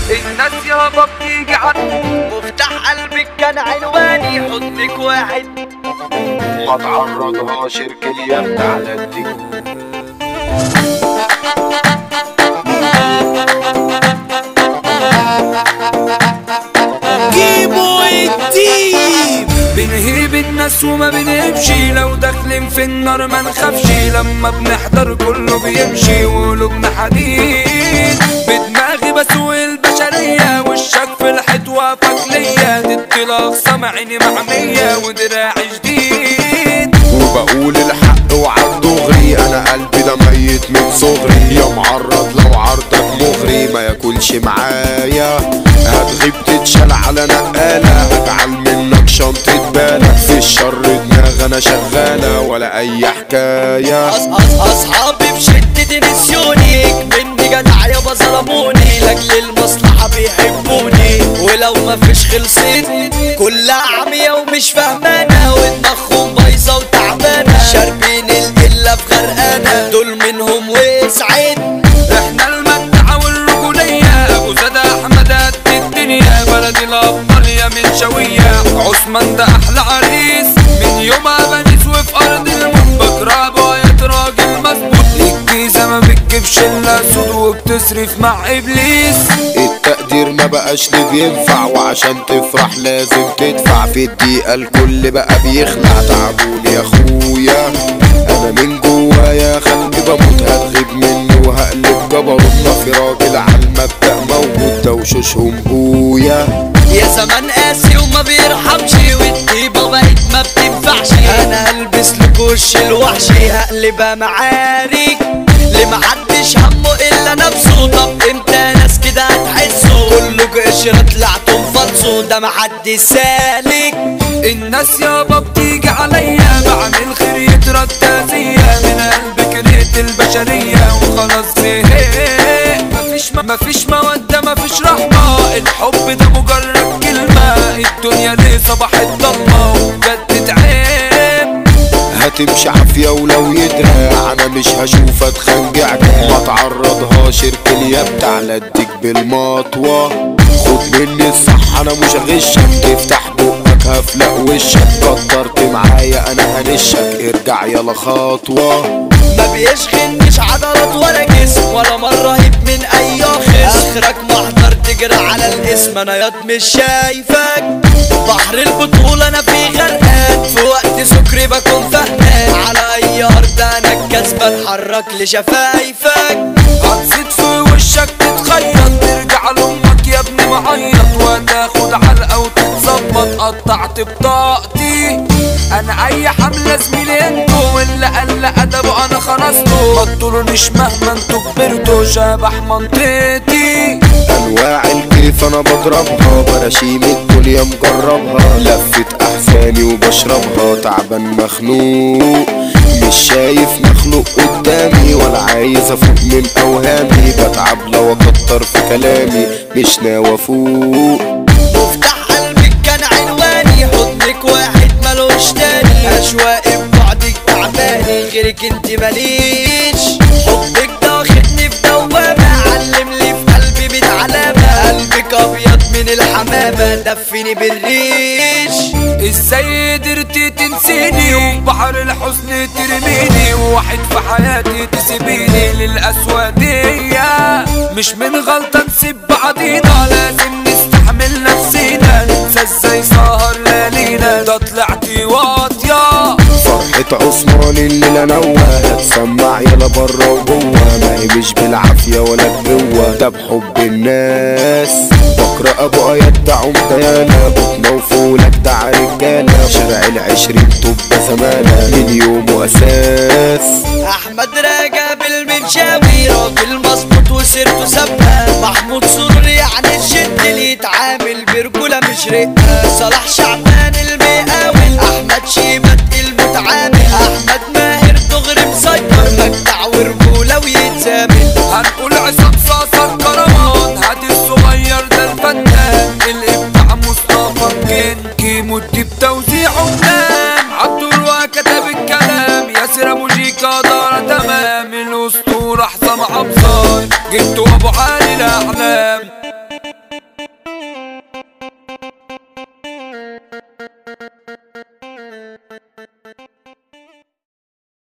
الناس يابا بتيجي عن مفتاح قلبك كان عنواني حضنك واحد ما تعرضهاش الكلية على الدين جيبوا الديب بنهيب الناس وما بنهبش لو داخلين في النار ما نخافش لما بنحضر كله بيمشي وقلوبنا حديد بدماغي بسوق البشرية والشك في الحيط واقفك ليا ضد الأخصام عيني معمية ودراعي جديد وبقول الحق وعد دغري انا قلبي ده ميت من صغري يا معرض لو عرضك مغري ما ياكلش معايا هتغيب تتشال على نقالة هجعل منك شنطة بالك في الشر دماغ انا شغالة ولا اي حكاية أص أص أصحابي بشدة نسيوني مني جدع يابا ظلموني لاجل المصلحة بيحبوني ولو ما فيش خلصت كلها عمية ومش فاهمانة ودماغهم بايظة وتعبانة شاربين القلة في غرقانة دول منهم وسعيد احنا المجدعة والرجولية ابو زاد احمد قد الدنيا بلدي الابطال يا من شوية عثمان ده احلى عريس من يوم بنيس وفي ارض الموت بكره بقيت راجل مظبوط الجيزة ما بتجيبش الا سود وبتصرف مع ابليس التقدير ما بقاش ليه بينفع وعشان تفرح لازم تدفع في الدقيقة الكل بقى بيخلع تعبوني يا اخويا انا من جوايا قلبي بموت هتغيب مني وهقلب جبروتنا في راجل على المبدأ موجود ده وشوشهم بويا يا زمان قاسي وما بيرحمش والطيبة بقت ما بتنفعش انا هلبس لك وش الوحش هقلبها معارك اللي محدش همه الا نفسه طب امتى ناس كده هتحسوا كله قشرة طلعتم فلسوا ده محدش سالك الناس يابا بتيجي عليا بعمل خير يترد تأذية من قلب كرهت البشرية وخلاص زهقت مفيش مفيش مودة مفيش رحمة الحب ده مجرد كلمة الدنيا ليه صباحت ضلمة وبجد تعب هتمشي عافية ولو يدرى انا مش هشوف اتخنجعك ما تعرضهاش الكلية بتاع اديك بالمطوة خد مني الصح انا مش هغشك تفتح بقك هفلق وشك كترت معايا انا هنشك ارجع يلا خطوة ما بيشغلنيش عضلات ولا جسم ولا مرة هيب من اي خصم اخرك محضر تجري على الاسم انا ياض مش شايفك بحر البطولة انا في غرقان في وقت سكري بكون فهمان على اي ارض انا الكسبان حرك لشفايفك هتزيد في وشك تتخيط ترجع لامك يا ابني معيط وتاخد علقه وتتظبط قطعت بطاقتي انا اي حمله زميلي انتو واللي قل ادبه انا خرسته ما تطولونيش مهما انتو كبرتوا شبح منطقتي انواع الكيف انا بضربها براشيم الدنيا مجربها لفت احزاني وبشربها تعبان مخنوق مش شايف مخلوق قدامي ولا عايز افوق من اوهامي بتعب لو اكتر في كلامي مش ناوي افوق مفتاح قلبك كان عنواني حضنك واحد ملوش تاني اشواقي ببعدك تعباني غيرك انت ماليش حبك ده واخدني في دوامة علم لي في قلبي ميت علامة قلبك ابيض من الحمامة دفني بالريش ازاي قدرتي تنسيني وبحر الحزن ترميني وواحد في حياتي تسيبيني للأسودية مش من غلطة نسيب بعضينا لازم نستحمل نفسينا ننسى ازاي سهر ليالينا ده طلعتي واطية فرحة عثمان اللي نوى هتسمع يلا برا وجوه ما هي مش بالعافية ولا بقوة ده بحب الناس بقرا ابو ايات ده عمدانة بطنة وفولك ده رجالة شارع العشرين تبقى زمانة من يوم واساس احمد راجب المنشاوي راجل مظبوط وسيرته ثابته محمود سرور يعني الجد اللي يتعامل برجوله مش رقه صلاح شعبان المقاول احمد شيبت المتعامل احمد ماهر دغري مسيطر مجدع ورجوله ويتزامل هنقول عصام صاصة كرمان هادي الصغير ده الفنان الابداع مصطفى كنكي مدي بتوزيعه بلان عبدالله كتب الكلام ياسر ابو جيكا دار تمام الاسطورة حسام عبصار جبتوا ابو عاد